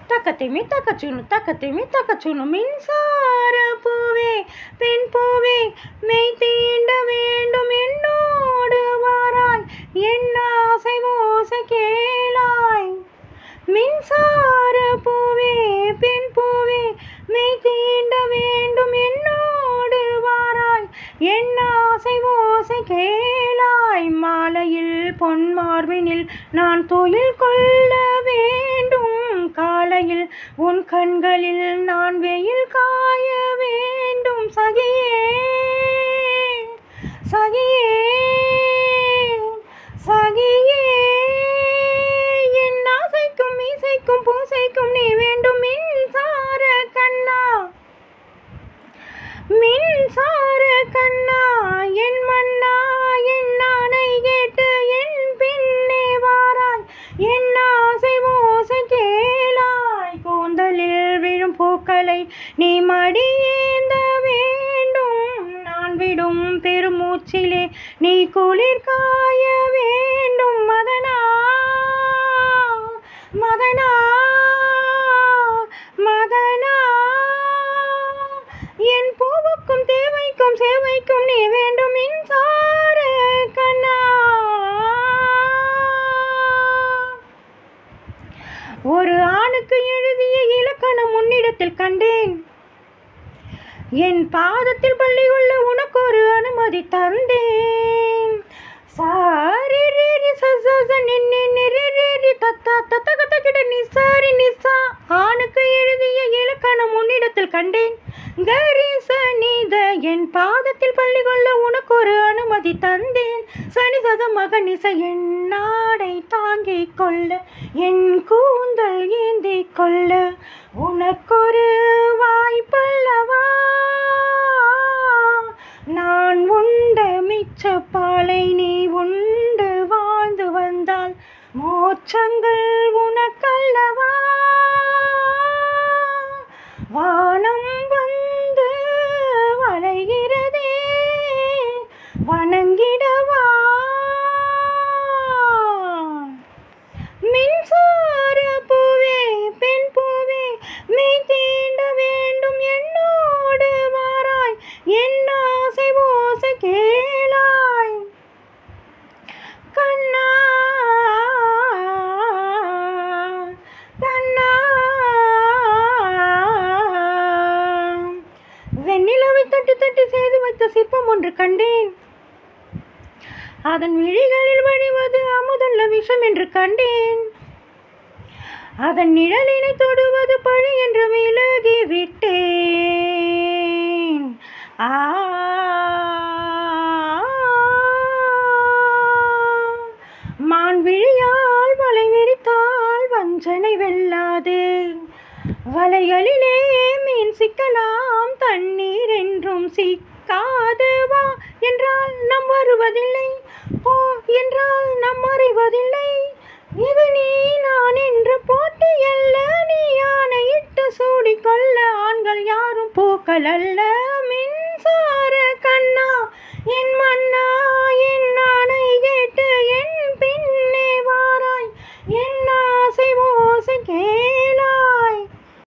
தக்கத்திமி தக்கச்சுனு தக்கத்திமி தக்கச்சுனு மின்சார பூவே பெண் பூவே மெய் தீண்ட வேண்டும் என்னோடு வாராய் என் ஆசை ஓசை கேளாய் மின்சார பூவே பெண் பூவே மெய் தீண்ட வேண்டும் என்னோடு வாராய் என் ஆசை ஓசை கேளாய் மாலையில் பொன் மார்பினில் நான் தொழில் கொள்ள வேண்டும் காலையில் உன் கண்களில் நான் வெயில் காய வேண்டும் சகியே சகியே சகியே என் ஆசைக்கும் இசைக்கும் பூசைக்கும் நீ வேண்டும் மின்சார கண்ணா மின்சார கண்ணா என் மன்னா என் நாணை கேட்டு என் பின்னே வாராய் என் ஆசை ஓசை கேளாய் கூந்தலில் விழும் பூக்களை நீ மடியேந்த வேண்டும் நான் விடும் பெருமூச்சிலே நீ குளிர் காய வேண்டும் மதனா மதனா மதனா என் பூவுக்கும் தேவைக்கும் சேவைக்கும் நீ வேண்டும் மின்சார கண்ணா ஒரு ஆணுக்கு எழுதிய இலக்கணம் உன்னிடத்தில் கண்டேன் என் பாதத்தில் பள்ளி கொள்ள உனக்கு ஒரு அனுமதி தந்தேன் சாரி ரே ரி ச ச ச நி நி நி ரி ரி ரி த த த த க த கிட நி சாரி நி சா ஆணுக்கு எழுதிய இலக்கணம் உன்னிடத்தில் கண்டேன் கரி ச நி த என் பாதத்தில் பள்ளி கொள்ள உனக்கு ஒரு அனுமதி தந்தேன் சனி சத மக நிச என் நாடை தாங்கிக் கொள்ள என் கூந்தல் ஏந்திக் கொள்ள உனக்கொரு வாய்ப்பல்லவா நான் உண்ட மிச்ச பாலை நீ உண்டு வாழ்ந்து வந்தால் மோட்சங்கள் உனக்கல்லவா வானம் வந்து வளைகிறதே வணங்கிடவா மின்சார பூவே பெண் பூவே மெய் தீண்ட வேண்டும் என்னோடு வாராய் என் ஆசை ஓசை கேளாய் கண்ணா கண்ணா வெண்ணிலவை தட்டி தட்டி செய்து வைத்த சிற்பம் ஒன்று கண்டேன் அதன் விழிகளில் வழிவது அமுதல்ல விஷம் என்று கண்டேன் அதன் நிழலினை தொடுவது பழி என்று விலகி விட்டேன் ஆ மான் விழியால் வலை விரித்தால் வஞ்சனை வெல்லாது வலைகளிலே மீன் சிக்கலாம் தண்ணீர் என்றும் சிக்காது வா என்றால் நம் வருவதில்லை போ என்றால் நம் அறிவதில்லை இது நீ நான் என்ற போட்டி அல்ல நீ ஆணையிட்டு சூடிக்கொள்ள ஆண்கள் யாரும் பூக்கள் அல்ல மின்சார கண்ணா என் மன்னா